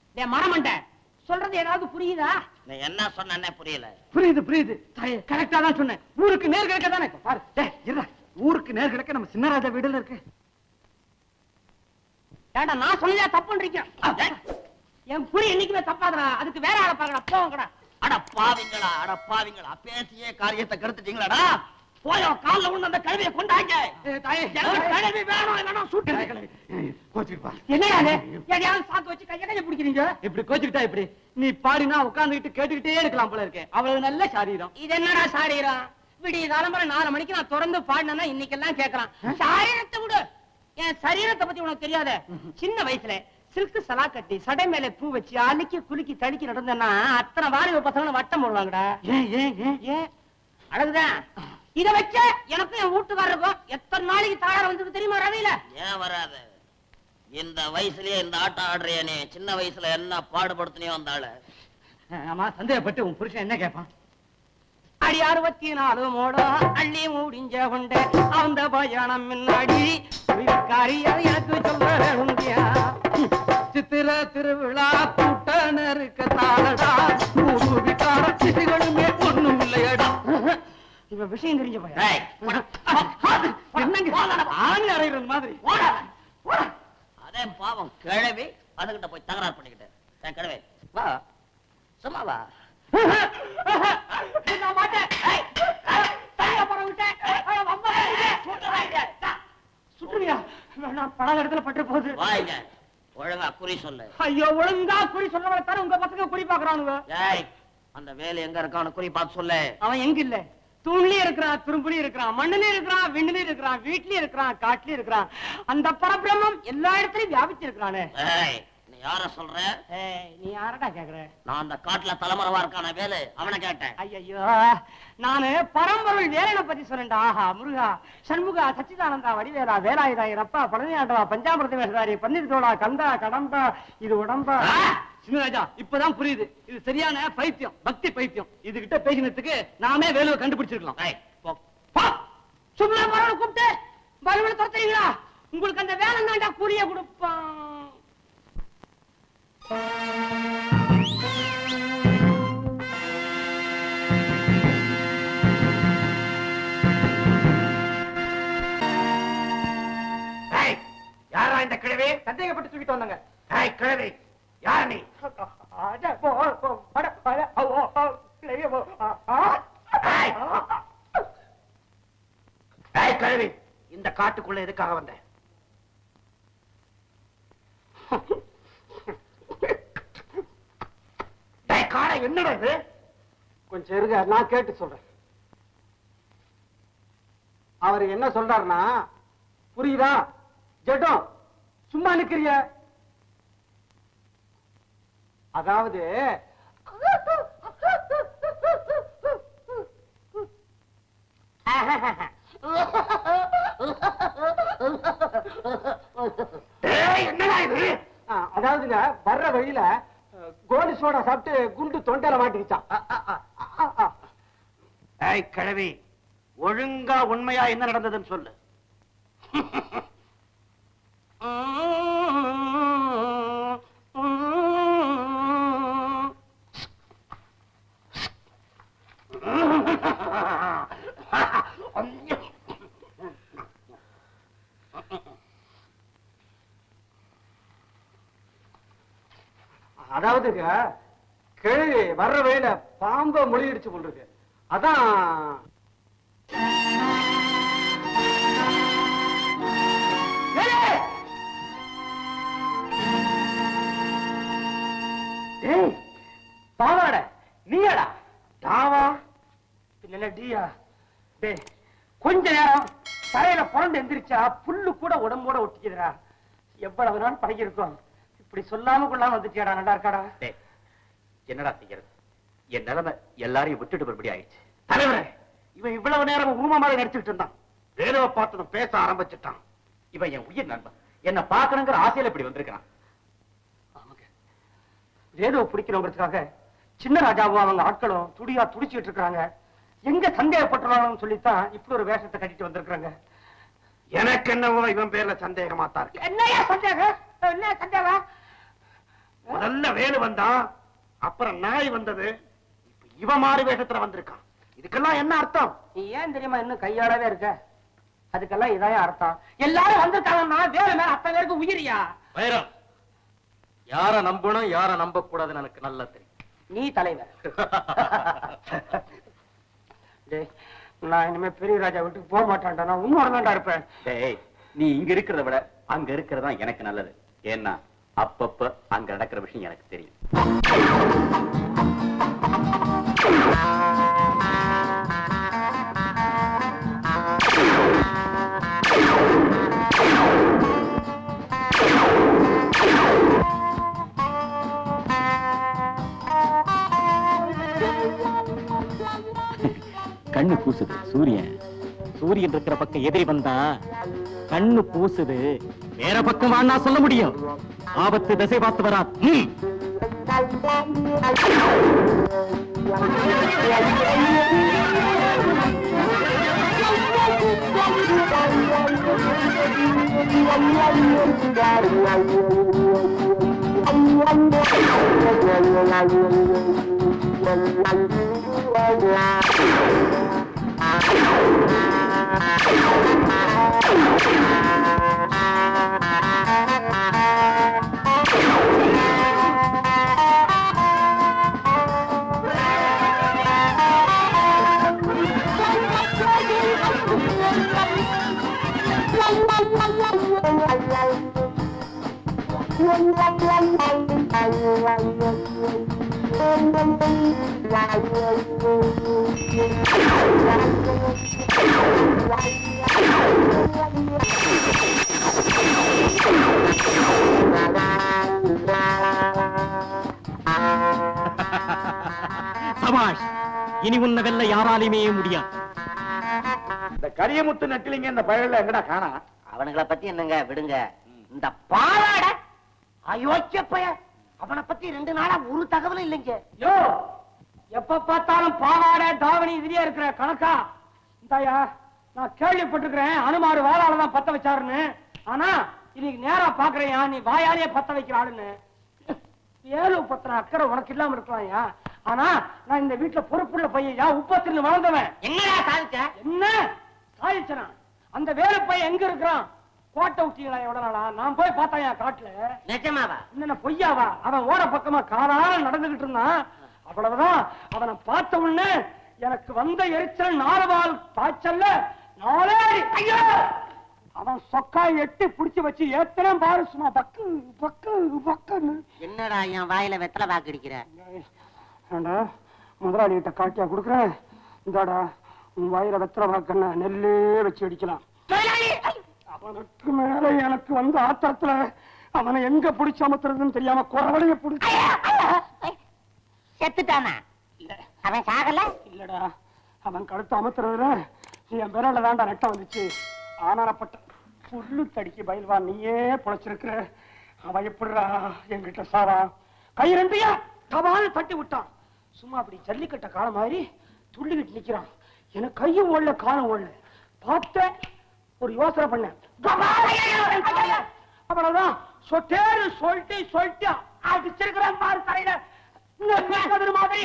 டேய் மரமண்ட சொல்றது ஏதாவது புரியுதா நீ என்ன சொன்னே புரியல புரியுது புரியுது கரெக்டா தான் சொன்னேன் ஊருக்கு நேர் கிழக்க தானே இப்ப பாரு டேய் இருடா ஊருக்கு நேர் கிழக்க நம்ம சின்னராஜா வீடுல இருக்கு ஏடா நான் சொன்னதா தப்புன்றீங்க என் புரி என்னைக்குமே தப்பாதடா அதுக்கு வேற ஆளை பாருடா போங்கடா அட பாவிங்களா அட பாவிங்களா பேசியே காரியத்தை கெடுத்துட்டீங்களாடா போய் அவன் கால்ல விழுந்து அந்த கழுவியை கொண்டாங்க எனக்கு கழுவி வேணும் இல்லைன்னா சுட்டு கோச்சுப்பா என்னடா இது? எதையாவது சாக்கு வச்சு கைய கைய பிடிக்கிறீங்க இப்படி கோச்சுக்கிட்டா இப்படி நீ பாடினா உட்கார்ந்துகிட்டு கேட்டுக்கிட்டே இருக்கலாம் போல இருக்கு அவ்வளவு நல்ல சாரீரம் இது என்னடா சாரீரம் விடிய தலைமுறை நாலு மணிக்கு நான் திறந்து பாடினா இன்னைக்கெல்லாம் கேக்குறான் சாரீரத்தை விடு என் சரீரத்தை பத்தி உனக்கு தெரியாத சின்ன வயசுல சில்க் சலா கட்டி சடை மேல பூ வச்சு அழுக்கி குலுக்கி தடுக்கி நடந்தேன்னா அத்தனை வாலிப பசங்களும் வட்டம் போடுவாங்கடா ஏன் ஏன் ஏன் ஏன் அழகுதான் இத வச்ச எனக்கும் என் வீட்டுக்காரருக்கும் எத்தனை நாளைக்கு தாயார வந்தது தெரியுமா ரவியில ஏன் வராத இந்த வயசுலயே இந்த ஆட்டம் ஆடுறிய நீ சின்ன வயசுல என்ன பாடுபடுத்தினியோ அந்த ஆளு ஆமா சந்தேகப்பட்டு உன் புருஷன் என்ன கேட்பான் அடி அறுபத்தி நாலு மோடம் அள்ளி முடிஞ்ச கொண்ட அந்த பயணம் முன்னாடி உயிர்காரி அது எனக்கு சொல்ல வேணுங்கியா சித்திர திருவிழா கூட்ட நெருக்க தாளடா ஊரு விட்டார சிசிகளுமே ஒண்ணும் இல்லையடா இவன் விஷயம் தெரிஞ்ச பையன் டேய், போடா. என்னங்க ஆணி அறைகிறது மாதிரி போடா, போடா. அதே பாவம் கிழவி அதுகிட்ட போய் தகராறு பண்ணிக்கிட்டு ஏன் கிழவி வா சும்மா வா நான் மாட்டேன் ஏய், ஏய், தனியா போற விட்டேன் ஏய், வம்பா பண்ணிட்டே. சுட்டுறியா வேணாம் பல இடத்துல பட்டு போகுது வாங்க ஒழுங்கா குறி சொல்லு ஐயோ ஒழுங்கா குறி சொல்றவரை தானே உங்க பசங்க குறி பாக்குறானுங்க ஏய் அந்த வேலு எங்க இருக்கான்னு குறி பார்த்து சொல்லு அவன் எங்க இல்ல தூண்லயும் இருக்கிறான் துரும்புலயும் இருக்கிறான் மண்ணுலயும் இருக்கிறான் விண்ணுலயும் இருக்கிறான் வீட்லயும் இருக்கிறான் காட்டுலயும் இருக்கிறான் அந்த பரபிரம்மம் எல்லா இடத்துலயும் வியாபிச்சிருக்கிறானே ஏய் நீ யார சொல்ற ஏய், நீ யாரடா கேக்குற நான் அந்த காட்டுல தலைமறைவா இருக்கான வேலு அவனை கேட்டேன் ஐயோ நானு பரம்பொருள் வேலனை பத்தி சொல்றேன்டா ஆஹா முருகா சண்முகா சச்சிதானந்தா வடிவேலா வேலாயுதா ரப்பா பழனியாண்டவா பஞ்சாமிரத வேசாரி பன்னீர் தோடா கந்தா கடம்பா இது உடம்பா சின்னராஜா இப்பதான் புரியுது இது சரியான பைத்தியம் பக்தி பைத்தியம் இதுகிட்ட பேசினதுக்கு நாமே வேலுவை கண்டுபிடிச்சிருக்கலாம் ஏய் போ பா, சும்மா பரவல கூப்பிட்டு பலவன துரத்துறீங்களா உங்களுக்கு அந்த வேலை தாண்டா கூலிய கொடுப்பான் ஏய், யாரா இந்த கிழவி சந்தேகப்பட்டு தூக்கிட்டு வந்தாங்க ஏய் கிழவி யார் நீ அட, போ, போ, அட, அட, ஓ, ஓ, ஓ, கிளைய, ஓ, ஆ, ஆ. ஏய். ஏய் கிழவி இந்த காட்டுக்குள்ள எதுக்காக வந்த டேய் காடை என்னடா இது கொஞ்சம் இருங்க நான் கேட்டு சொல்றேன் அவர் என்ன சொல்றாருன்னா புரியுதா ஜெட்டம் சும்மா நிக்கிறிய அதாவது டேய் என்னடா இது ஆ, அதாவதுங்க வர்ற வழியில அஹ், கோலி சோடா சாப்பிட்டு குண்டு தொண்டையில மாட்டிக்கிச்சான் அ, அ, அ, அ, அ. ஏய் கிழவி ஒழுங்கா உண்மையா என்ன நடந்ததுன்னு சொல்லு அதாவதுங்க கிழவி வர்ற வழியில பாம்ப மொழியிடுச்சு போல் அதான் டேய் பாவாட நீயாடா தாவா பின்ன டியா டேய் கொஞ்ச நேரம் தரையில புரண்டு எந்திரிச்சா புல்லு கூட உடம்போட ஒட்டிக்குதுடா எவ்வளவு நாள் பழகிருக்கோம் இப்படி சொல்லாம கொள்ளாம வந்துட்டியாடா நல்லா இருக்காடா டேய் என்னடா செய்யறது என் நிலைமை எல்லாரையும் விட்டுட்டு போறபடி ஆயிடுச்சு தலைவரே இவன் இவ்வளவு நேரம் ஊம மாதிரி நடிச்சுட்டு இருந்தான் வேலுவை பார்த்ததும் பேச ஆரம்பிச்சுட்டான் இவன் என் உயிர் நண்பன் என்ன பார்க்கணுங்கிற ஆசையில இப்படி வந்திருக்கான் ஆமாங்க வேலுவை பிடிக்கணுங்கிறதுக்காக சின்ன ராஜாவும் அவங்க ஆட்களும் துடியா துடிச்சிட்டு இருக்காங்க எங்க சந்தேகப்பட்டுறாங்கன்னு சொல்லித்தான் இப்படி ஒரு வேஷத்தை கட்டிட்டு வந்திருக்காங்க எனக்கு என்னவோ இவன் பேர்ல சந்தேகமா தான் இருக்கு என்னையா சந்தேகம் என்ன சந்தேகம் முதல்ல முதல்ல வேலு வந்தான் அப்புறம் நாய் வந்தது இப்ப இவ மாறு வேஷத்துல வந்திருக்கான் இதுக்கெல்லாம் என்ன அர்த்தம் நீ ஏன் தெரியுமா இன்னும் கையாடவே இருக்க அதுக்கெல்லாம் இதான் அர்த்தம் எல்லாரும் வந்திருக்காங்கன்னா வேற மேல அத்தனை பேருக்கு உயிரியா வைரம் யார நம்பணும் யார நம்ப கூடாதுன்னு எனக்கு நல்லா தெரியும் நீ தலைவர் டேய், நான் இனிமே பெரிய ராஜா வீட்டுக்கு போக மாட்டான்டா நான் உன்னோட தான்டா இருப்பேன் டேய் நீ இங்க இருக்கிறத விட அங்க இருக்கிறதா எனக்கு நல்லது ஏன்னா அப்பப்ப அங்க நடக்கிற விஷயம் எனக்கு தெரியும் கண்ணு பூசுது சூரியன் சூரியன் இருக்கிற பக்கம் எதிரி வந்தா கண்ணு பூசுது வேற பக்கம் வான்னா சொல்ல முடியும் ஆபத்து திசை பார்த்து வரா ம். சபாஷ் இனி உன்னை வெல்ல யாராலையுமே முடியாது இந்த கரியமுத்து நட்டிலிங்க இந்த பயல எங்கடா காணா அவனுங்கள பத்தி என்னங்க விடுங்க இந்த பாவாட அயோக்கிய பைய அவனை பத்தி ரெண்டு நாளா ஒரு தகவலும் இல்லைங்க யோ எப்ப பார்த்தாலும் பாவாடை தாவணி இதுலயே இருக்கிற கணக்கா இந்தாயா நான் கேள்விப்பட்டிருக்கிறேன் அனுமாரு வாழால தான் பத்த வச்சாருன்னு ஆனா இன்னைக்கு நேரா பாக்குறேன் நீ வாயாலேயே பத்த வைக்கிற ஆளுன்னு ஏழு பத்திர அக்கறை உனக்கு இல்லாம இருக்கலாம்யா ஆனா நான் இந்த வீட்டுல பொறுப்புள்ள பையன் உப்பத்தின்னு வளர்ந்தவன் என்னடா சாதிச்ச என்ன சாதிச்சனா அந்த வேலு பையன் எங்க இருக்கிறான் கோட்டை விட்டீங்களா எவ்வளவு நாளா நான் போய் பார்த்தாயா காட்டுல நிஜமாவா என்ன பொய்யாவா அவன் ஓர பக்கமா காலால நடந்துகிட்டு இருந்தான் அவ்வளவுதான் அவனை பார்த்த உடனே எனக்கு வந்த எரிச்சல் நாலவால் பாய்ச்சல்ல நாலே அடி. ஐயோ அவன் சொக்கா எட்டி புடிச்சு வச்சு ஏத்தனை பாரு சும்மா பக்கு பக்கு பக்குன்னு என்னடா என் வாயில வெத்தலை பாக்கு அடிக்கிற ஏண்டா முதலாளி கிட்ட காட்டியா கொடுக்குறேன் இந்தாடா உன் வயிற வெத்தலை பாக்கண்ண நெல்லே வச்சு அடிக்கலாம் அவனுக்கு மேல எனக்கு வந்து ஆத்திரத்துல அவனை எங்க புடிச்சு அமத்துறதுன்னு தெரியாம குறவடைய புடிச்சு செத்துட்டானா அவன் சாகல இல்லடா அவன் கழுத்து அமத்துறதுல என் விரல தாண்டா நெட்ட வந்துச்சு ஆனாரப்பட்ட புல்லு தடிக்கு பயில்வா நீயே பொழைச்சிருக்கிற அவன் எப்படிடா என்கிட்ட சாரா கை ரெண்டையா தவான்னு தட்டி விட்டான் சும்மா அப்படி ஜல்லிக்கட்ட காலம் மாதிரி துள்ளிக்கிட்டு நிக்கிறான் எனக்கு கையும் ஓடல காலம் ஓடல பார்த்தேன் ஒரு யோசனை பண்ணேன் அவ்வளவுதான் சொட்டேரு சொல்லிட்டு சொல்லிட்டு அடிச்சிருக்கிறேன் பாரு தலையில இந்த கதிர் மாதிரி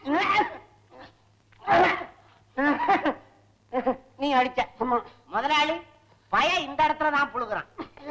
நீ அடிச்ச ஆமா முதலாளி பய இந்த இடத்துல தான் புழுகுறான்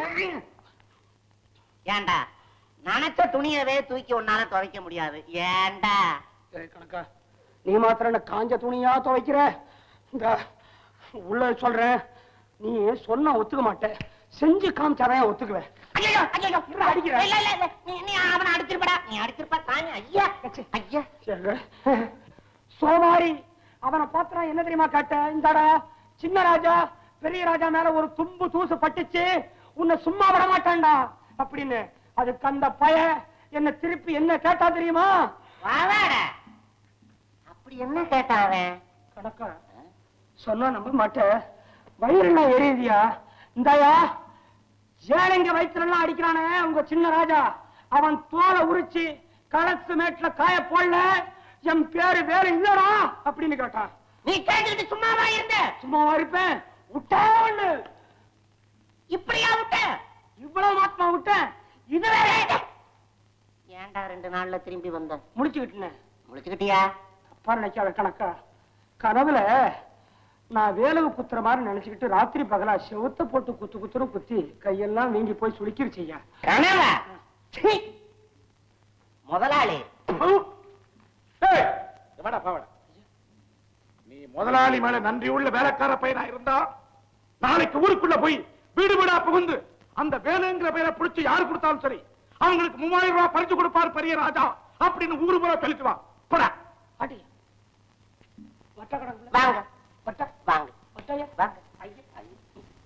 ஏன்டா நனைச்ச துணியவே தூக்கி உன்னால துவைக்க முடியாது ஏன்டா ஏய் கணக்கா நீ மாத்திரம் என்ன காஞ்ச துணியா துவைக்கிற இந்த உள்ள சொல்றேன் நீ சொன்னா ஒத்துக்க மாட்ட செஞ்சு காமிச்சாதான் ஒத்துக்குவேன் ஐயோ ஐயோ இருடா, அடிக்கிறேன். இல்ல இல்ல இல்ல நீ நீ அவனை அடிச்சிருப்படா நீ அடிச்சிருப்ப தானே ஐயா ஐயா சரி. சோமாரி அவனை பாத்திரா என்ன தெரியுமா காட்ட இந்தாடா சின்ன ராஜா பெரிய ராஜா மேல ஒரு தும்பு தூசு பட்டுச்சு உன்னை சும்மா விட மாட்டான்டா அப்படின்னு அதுக்கு அந்த பய என்ன திருப்பி என்ன கேட்டா தெரியுமா வாவாட அப்படி என்ன கேட்டான் அவன் கணக்கா சொன்னா நம்ப மாட்டேன் வயிறுலாம் எரியுதியா இந்தாயா ஏழைங்க வயிற்றுலாம் அடிக்கிறானே உங்க சின்ன ராஜா அவன் தோலை உரிச்சு களத்து மேட்ல காய போடல என் பேரு வேற இல்லடா அப்படின்னு கேட்டான் நீ கேட்டுக்கிட்டு சும்மாவா இருந்த சும்மாவா இருப்பேன் விட்டான்னு இப்படியா விட்ட இவ்வளவு மாத்மா விட்டேன் இது வேற ஏன்டா ரெண்டு நாள்ல திரும்பி வந்த முடிச்சுக்கிட்டேன் முடிச்சுக்கிட்டியா அப்பா நினைக்காத கணக்கா கனவுல நான் வேலவு குத்துற மாதிரி நினைச்சுக்கிட்டு ராத்திரி பகலா செவுத்த போட்டு குத்து குத்துரும் குத்தி கையெல்லாம் வீங்கி போய் சுளுக்கிருச்சியா கனவா சீ. முதலாளி ஏய், எவடா பாவடா நீ முதலாளி மேல நன்றி உள்ள வேலைக்கார பையனா இருந்தா நாளைக்கு ஊருக்குள்ள போய் வீடு வீடா புகுந்து அந்த வேலைங்கிற பேரை பிடிச்சு யாரு கொடுத்தாலும் சரி அவங்களுக்கு மூவாயிரம் ரூபாய் பறிச்சு கொடுப்பார் பெரிய ராஜா அப்படின்னு ஊரு முறை தெளிச்சு வா போடா அடி வட்ட கணக்குல வாங்க வட்ட வாங்க வட்டையா வாங்க ஐயா ஐயா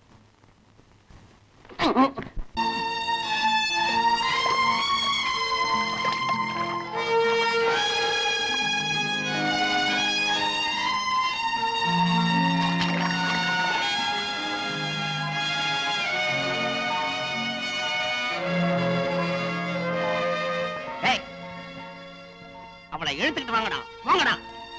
டேய், அவளை இழுத்துக்கிட்டு வாங்கடா வாங்கடா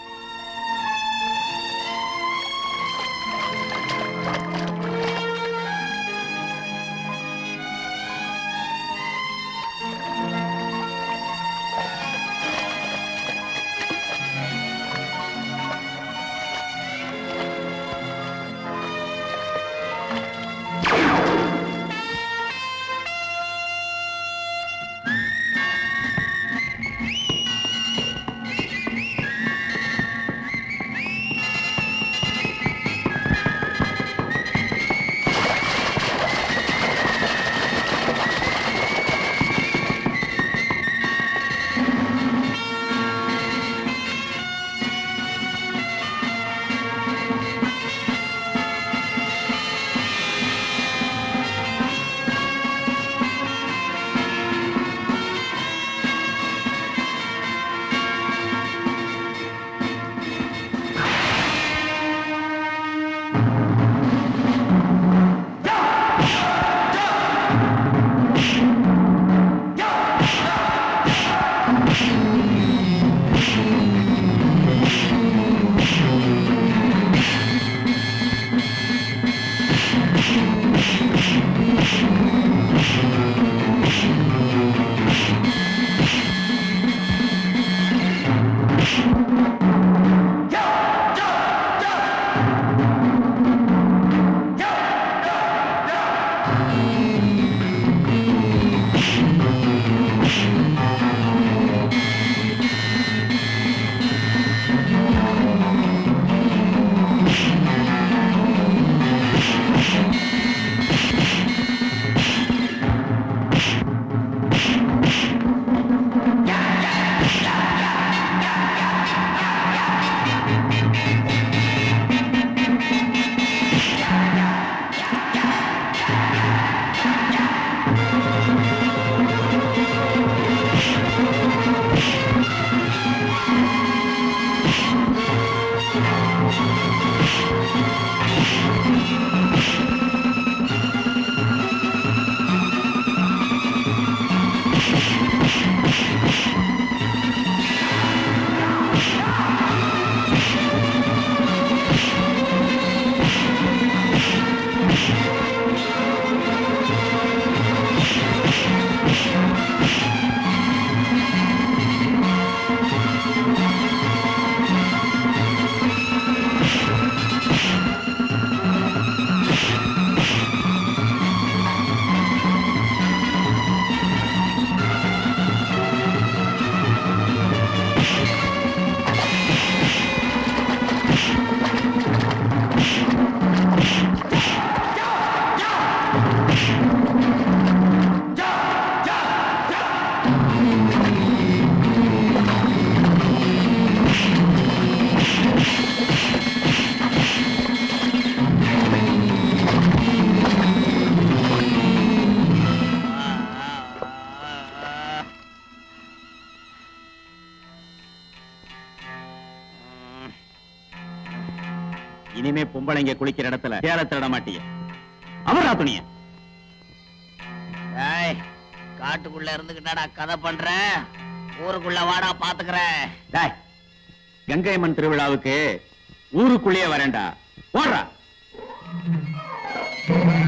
இனிமே பொம்பளைங்க குளிக்கிற இடத்துல சேர திருட மாட்டீங்க அவரா துணிய ஏய் காட்டுக்குள்ள இருந்துகிட்டாடா கதை பண்ற ஊருக்குள்ள வாடா பாத்துக்கிறேன் டேய் கங்கையம்மன் திருவிழாவுக்கு ஊருக்குள்ளேயே வரேன்டா போடுறா